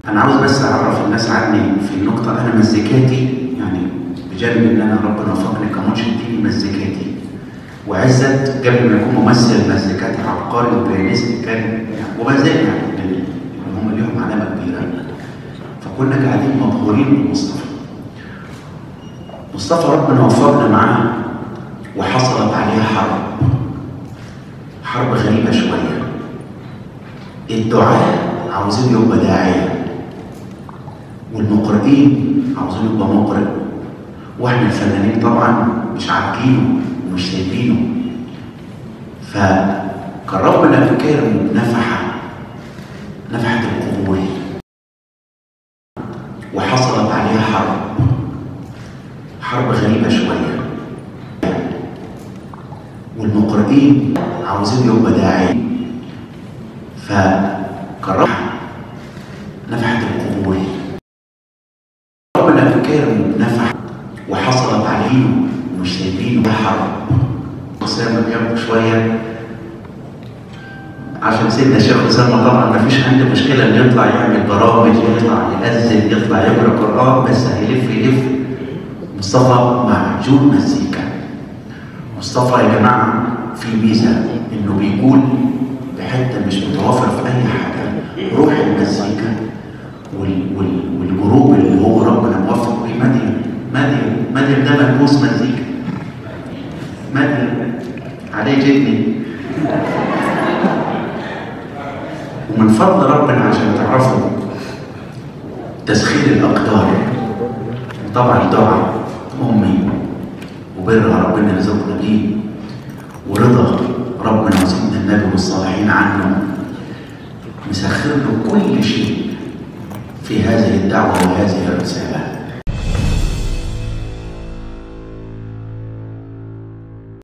انا عاوز بس اعرف الناس عني في النقطه انا مزيكاتي يعني بجانب ان انا ربنا وفقني كماتش اديني مزيكاتي وعزت قبل ما يكون ممثل مزيكاتي عبقري وبيانيست كان يعني وما زال يعني من اللي هم ليهم علامه كبيره فكنا قاعدين مبهورين بمصطفى مصطفى ربنا وفقنا معاه وحصلت عليه حرب حرب غريبه شويه الدعاء عاوزين يبقى داعيه والمقرئين عاوزين يبقى مقرئ واحنا الفنانين طبعا مش عارفينه ومش شايفينه فكان ربنا فكر نفحه نفحه القبول وحصلت عليها حرب حرب غريبه شويه والمقرئين عاوزين يبقى داعيه فكان نفحه القبول ربنا فكر نفح وحصلت عليه ومش شايفينه ده حرب أسامة بياخد شوية عشان سيدنا شيخ أسامة طبعا ما فيش عنده مشكلة إنه يطلع يعمل برامج يطلع يأذن يطلع يقرأ قرآن بس هيلف يلف مصطفى معجون مزيكا مصطفى يا جماعة في ميزة إنه بيقول بحتة مش متوفر في أي حاجة روح المزيكا وال وال والجروب اللي هو ربنا موفق بيه مدين مدين مدين ده ملبوس مزيكا مدين عليه جدي ومن فضل ربنا عشان تعرفوا تسخير الأقدار طبعا دعاء أمي وبرها ربنا يرزقنا بيه ورضا ربنا وسيدنا النبي والصالحين عنه مسخر له كل شيء في هذه الدعوة وهذه الرسالة